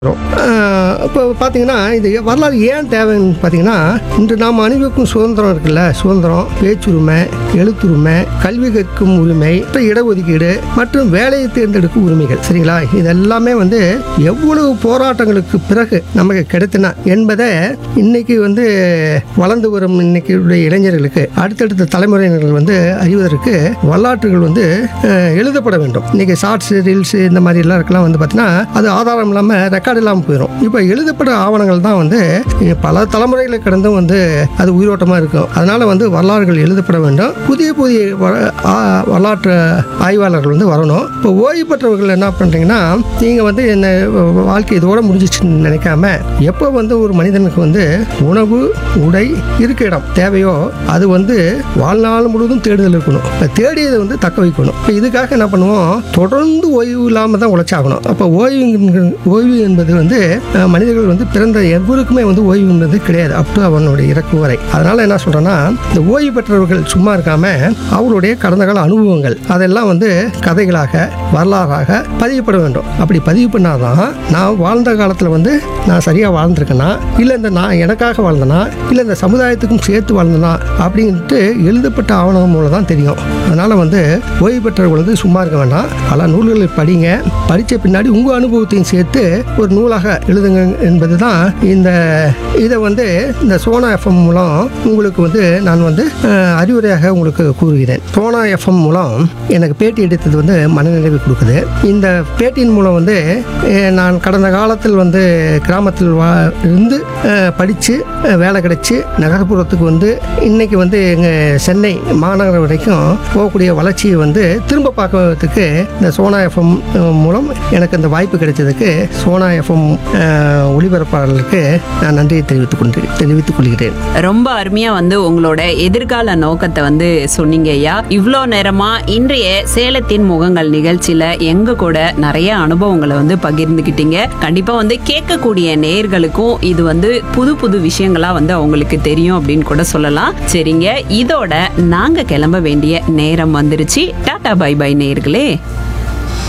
வரும் ஆஹ் இப்போ பார்த்தீங்கன்னா இது வரலாறு ஏன் தேவைன்னு பார்த்தீங்கன்னா இன்று நாம் அனுபவிக்கும் சுதந்திரம் இருக்குல்ல சுதந்திரம் பேச்சுரிமை எழுத்துரிமை கல்வி கற்கும் உரிமை அப்புறம் இடஒதுக்கீடு மற்றும் வேலையை தேர்ந்தெடுக்கும் உரிமைகள் சரிங்களா இதெல்லாமே வந்து எவ்வளவு போராட்டங்களுக்கு பிறகு நமக்கு கிடைத்தன என்பதை இன்னைக்கு வந்து வளர்ந்து வரும் இன்னைக்கு உள்ள இளைஞர்களுக்கு அடுத்தடுத்த தலைமுறையினர்கள் வந்து அறிவதற்கு வரலாற்றுகள் வந்து அஹ், எழுதப்பட வேண்டும் இன்னைக்கு ஷார்ட்ஸ் ரீல்ஸ் இந்த மாதிரி எல்லாம் இருக்கலாம் வந்து பார்த்தீங்கன்னா அது ஆதாரம் இல்லாமல் ரெக்கார்டு இல்லாமல் போயிடும் இப்போ எழுதப்பட ஆவணங்கள் தான் வந்து இங்க பல தலைமுறைகளை கடந்தும் வந்து அது உயிரோட்டமாக இருக்கும் அதனால வந்து வரலாறுகள் எழுதப்பட வேண்டும் புதிய புதிய வ- ஆ- வரலாற்று ஆய்வாளர்கள் வந்து வரணும் இப்போ ஓய்வு பெற்றவர்கள் என்ன பண்ணுறீங்கன்னா நீங்கள் வந்து என்ன வாழ்க்கை இதோட முடிஞ்சிச்சுன்னு நினைக்காம எப்போ வந்து ஒரு மனிதனுக்கு வந்து உணவு உடை இருக்க இடம் தேவையோ அது வந்து வாழ்நாள் முழுவதும் தேடுதல் இருக்கணும் இப்போ தேடியதை வந்து தக்க வைக்கணும் இப்போ இதுக்காக என்ன பண்ணுவோம் தொடர்ந்து ஓய்வு இல்லாமல் தான் உழைச்சாகணும் அப்போ ஓய்வு என்கிற- ஓய்வு என்பது வந்து அஹ், மனிதர்கள் வந்து பிறந்த எவருக்குமே வந்து ஓய்வு என்பது கிடையாது அப் டு அவனுடைய இறப்பு வரை அதனால என்ன சொல்றேன்னா இந்த ஓய்வு பெற்றவர்கள் சும்மா இருக்காம அவருடைய கடந்த கால அனுபவங்கள் அதெல்லாம் வந்து கதைகளாக வரலாறாக பதியப்பட வேண்டும் அப்படி பதிவு பண்ணாதான் நான் வாழ்ந்த காலத்தில் வந்து நான் சரியாக வாழ்ந்திருக்கேனா இல்லை இந்த நான் எனக்காக வாழ்ந்தனா இல்லை இந்த சமுதாயத்துக்கும் சேர்த்து வாழ்ந்தனா அப்படின்ட்டு எழுதப்பட்ட ஆவணம் மூலம் தான் தெரியும் அதனால் வந்து ஓய்வு பெற்றவர்கள் வந்து சும்மா இருக்க வேண்டாம் பல நூல்களை படிங்க படித்த பின்னாடி உங்கள் அனுபவத்தையும் சேர்த்து ஒரு நூலாக எழுதுங்க என்பது தான் இந்த இதை வந்து இந்த சோனா எஃப்எம் மூலம் உங்களுக்கு வந்து நான் வந்து அஹ், அறிவுரையாக உங்களுக்கு கூறுகிறேன் சோனா எஃப்எம் மூலம் எனக்கு பேட்டி எடுத்தது வந்து மனநிறைவு கொடுக்குது இந்த பேட்டியின் மூலம் வந்து அஹ், நான் கடந்த காலத்தில் வந்து கிராமத்தில் வா இருந்து படித்து வேலை கிடைச்சி நகர்ப்புறத்துக்கு வந்து இன்னைக்கு வந்து எங்கள் சென்னை மாநகரம் வரைக்கும் போகக்கூடிய வளர்ச்சியை வந்து திரும்ப பார்க்கறதுக்கு இந்த சோனா எஃப்எம் மூலம் எனக்கு இந்த வாய்ப்பு கிடைச்சதுக்கு சோனா எஃப்எம் ஒளிபரப்பாளர்களுக்கு நான் நன்றியை தெரிவித்துக் கொண்டு தெரிவித்துக் கொள்கிறேன் ரொம்ப அருமையா வந்து உங்களோட எதிர்கால நோக்கத்தை வந்து சொன்னீங்க ஐயா இவ்வளோ நேரமா இன்றைய சேலத்தின் முகங்கள் நிகழ்ச்சியில எங்க கூட நிறைய அனுபவங்களை வந்து பகிர்ந்துக்கிட்டீங்க கண்டிப்பா வந்து கேட்கக்கூடிய நேயர்களுக்கும் இது வந்து புது புது விஷயங்களா வந்து அவங்களுக்கு தெரியும் அப்படின்னு கூட சொல்லலாம் சரிங்க இதோட நாங்க கிளம்ப வேண்டிய நேரம் வந்துருச்சு டாடா பை பை நேயர்களே